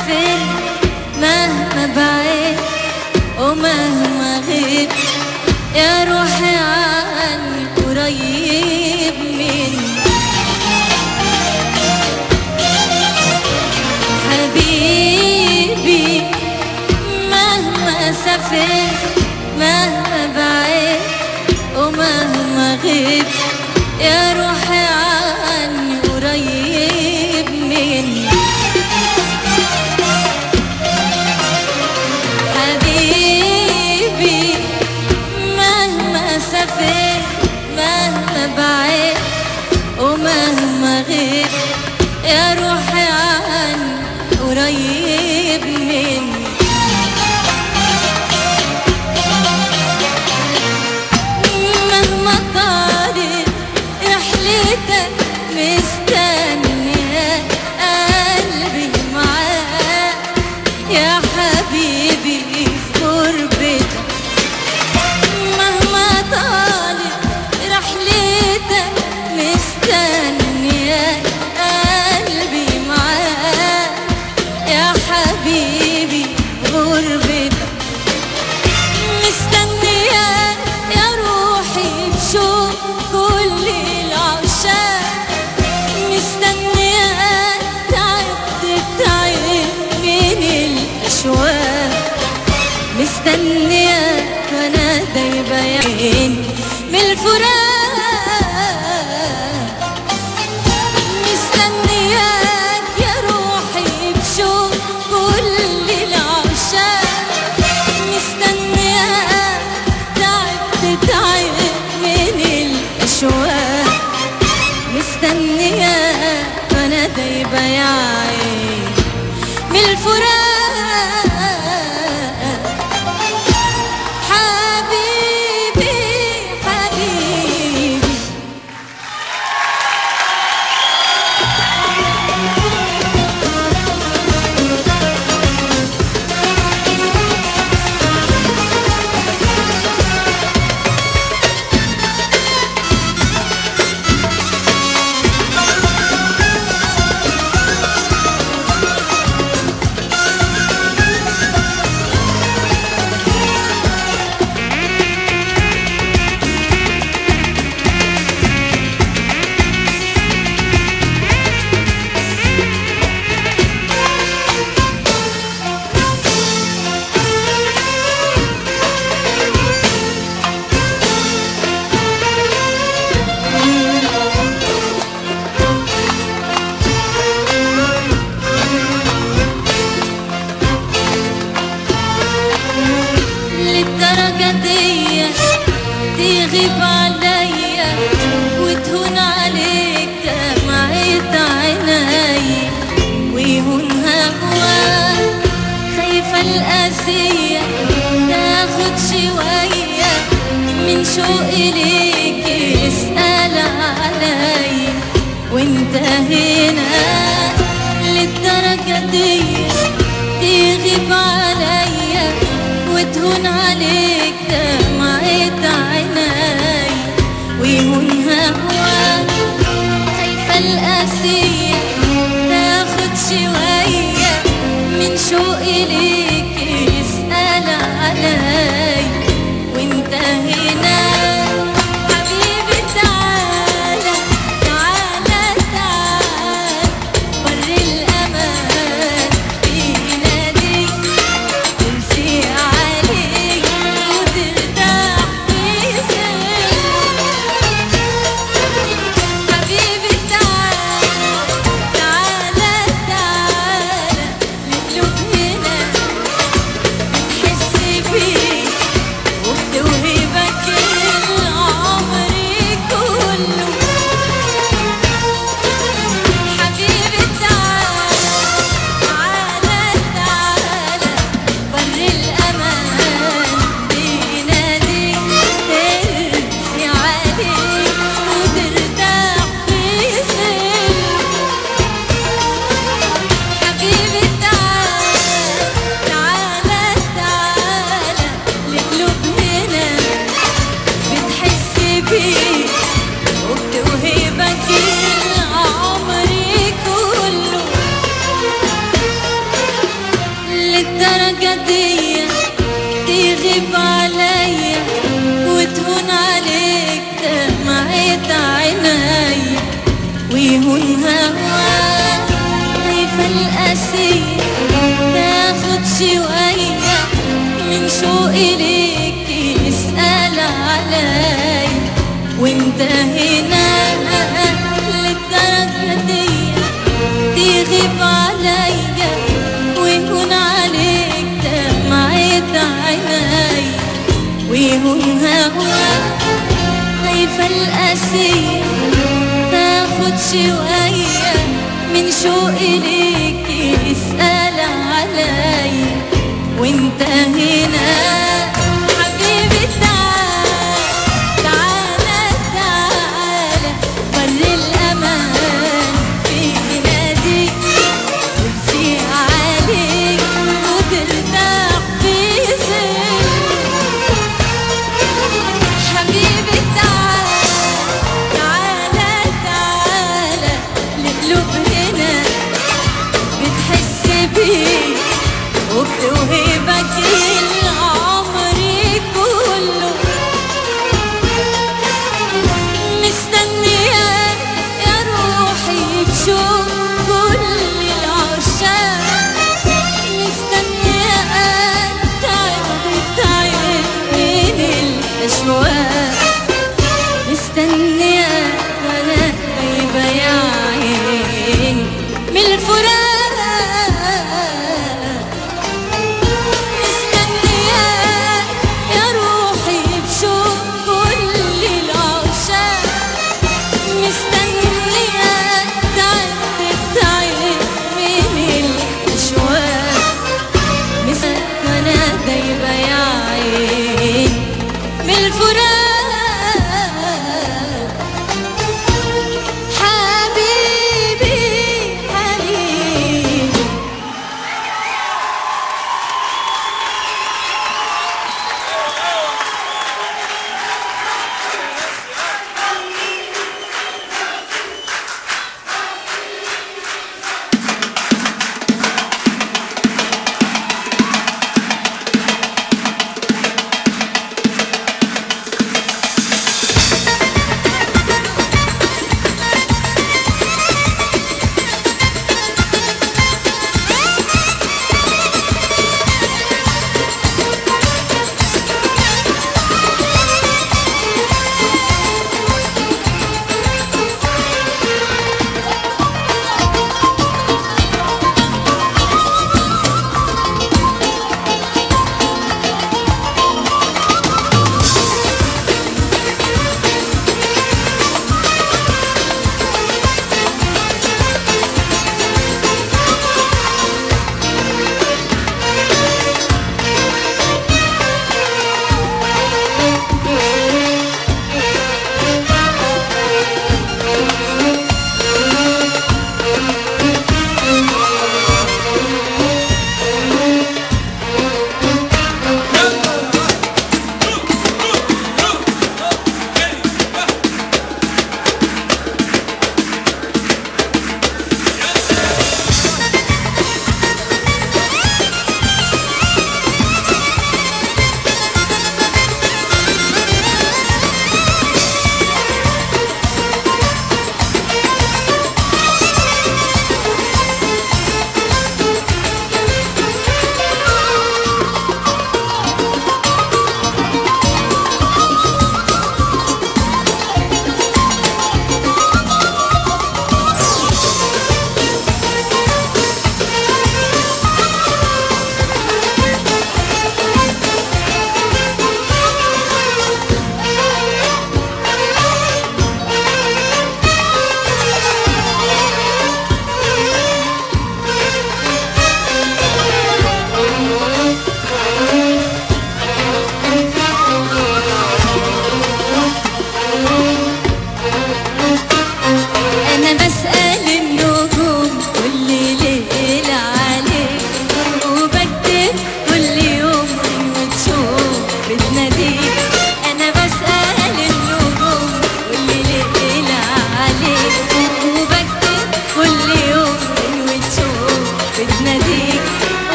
سافرت مهما بعيد ومهما غيب يا روحي عني قريب مني حبيبي مهما سافرت مهما بعيد ومهما غيب يا روحي عني قريب مني حبيبي مهما سافرت مهما بعيد ومهما غيب يا روحي عني قريب مني مهما طالت رحلتك مستنية قلبي معاك يا حبيبي في قربتك مهما طالت رحلتك مستنية قلبي معاك يا حبيبي في غربتك مستنياك يا روحي بشوق كل العشاق مستنياك تعبت تعب من الأشواق مستنياك وانا دايبة يا عيني من الفراق مستنياك يا روحي بشوق كل العشاق مستنياك تعبت تعب من الأشواق مستنياك وانا دايبة يا عيني من الفراق حبيبي حبيبي للدرجة دي تغيب عليا وتهون عليك دمعة عيني ويهون هواك خايفة القاسية تاخد شوية من شوقي ليك اسأل عليا وانت هنا للدرجة دي تغيب عليا وتهون عليك دمعة عيني ويهون هواك خايفة القاسية تاخد شوية من شوقي ليك اسأل علي وانت هنا حبيبي تعالى تعالى تعالى وري الأمان بيناديك ترسي عليك وترتاح في حبيبي تعالى تعالى تعالى القلوب هنا للدرجة دي تغيب عليا وتهون عليك دمعة عيني ويهون هواك خايفة القاسية تاخد شوية من شوقي ليك يسأل علي وانت هنا للدرجة دي تغيب عليا ويهون عليك دمعة عيني ويهون هواك خايفة القاسية تاخد شوية من شوقي ليك يسأل علي وانت هنا حبيبي تعال تعالى تعالى بر الأمان في ناديك وتسيع عليك وترتاح في ظل حبيبي تعال تعالى تعالى القلوب هنا بتحس بيه وبتوهبك العمر كله مستنياك يا روحي تشوف كل العشاق مستنياك تعب تعب من الأشواق مستنياك وانا غايبة يا عيني من الفراق مستنياك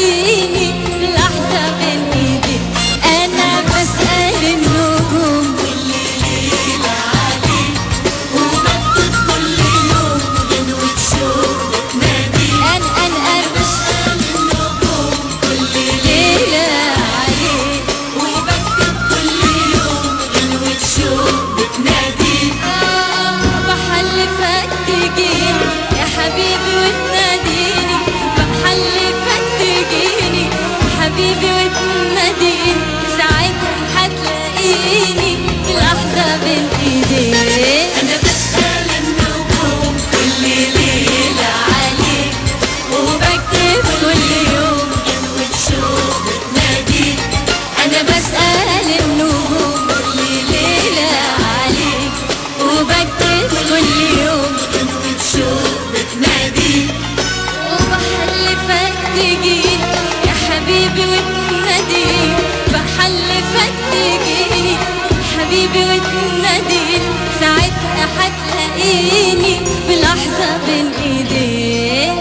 تلاقيني لحظة بين ايدي انا بسأل النجوم ان ان ارمش ليلة عليك آه، بحلفك تجيني يا حبيبي وتناديني بحلفك تجيني حبيبي وتناديني ساعتها هتلاقيني في لحظة بين ايديك أنا بسأل النجوم كل ليلة عليك وبكتب كل يوم وتشوف بتناديك انا بسأل النجوم كل ليلة عليك وبكتب كل يوم وتشوف بتناديك وبحلفك تجيني يا حبيبي وتناديني بحلفك تجيني حبيبي وتناديني ساعتها هتلاقيني في لحظة بين ايديك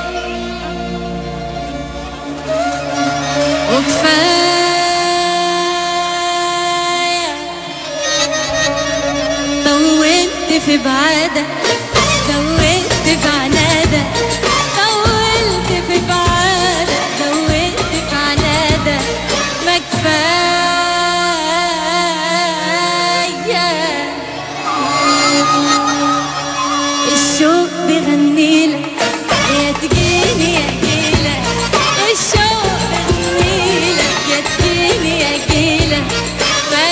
وكفاية طولت في بعادك زودت في عنادك طولت في بعادك زودت في عنادك ما كفاية الشوق بيغنيلك يا تجيني يا جيلك الشوق بيغنيلك يا تجيني يا جيلك ما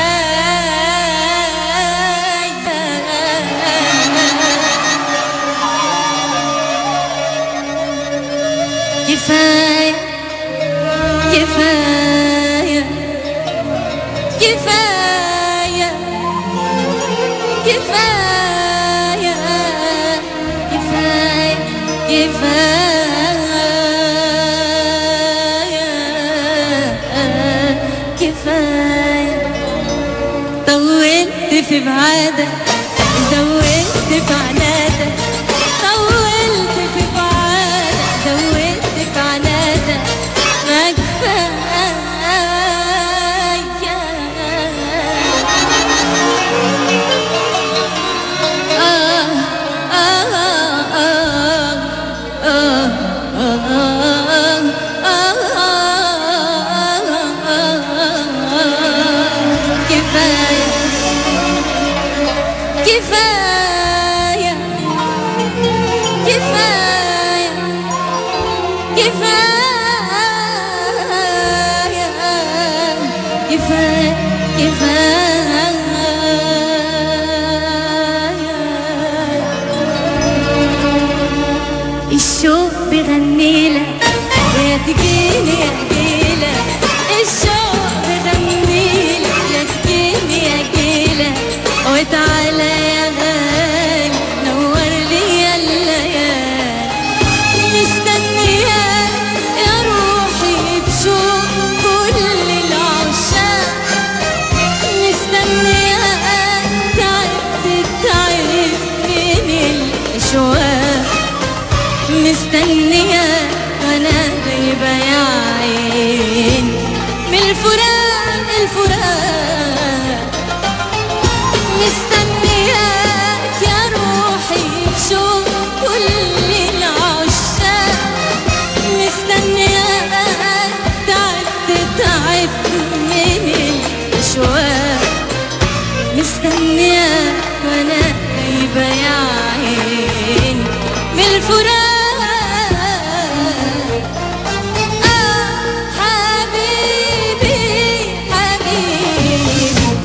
كفاية كفاية كفاية كفاية كفاية كفاية كفاية كفاية طولت في بعادك زودت في عنادك طولت في بعادك زودت في عنادك ما كفاية كفاية كفاية كفاية كفاية كفاية الشوق بيغنيلك يا تجيني يا جيلك الشوق بيغنيلك يا تجيني يا جيلك وتعالى يا غالي نور لي يا الليالي مستنياك يا روحي بشوق كل العشاق مستنياك تعبت التعب من الأشواق مستنياك وانا غايبة يا عين من الفراق الفراق مستنياك يا روحي بشوق كل العشاق مستنياك تعبت تعبت من الأشواق مستنياك وانا غايبة يا عين من الفراق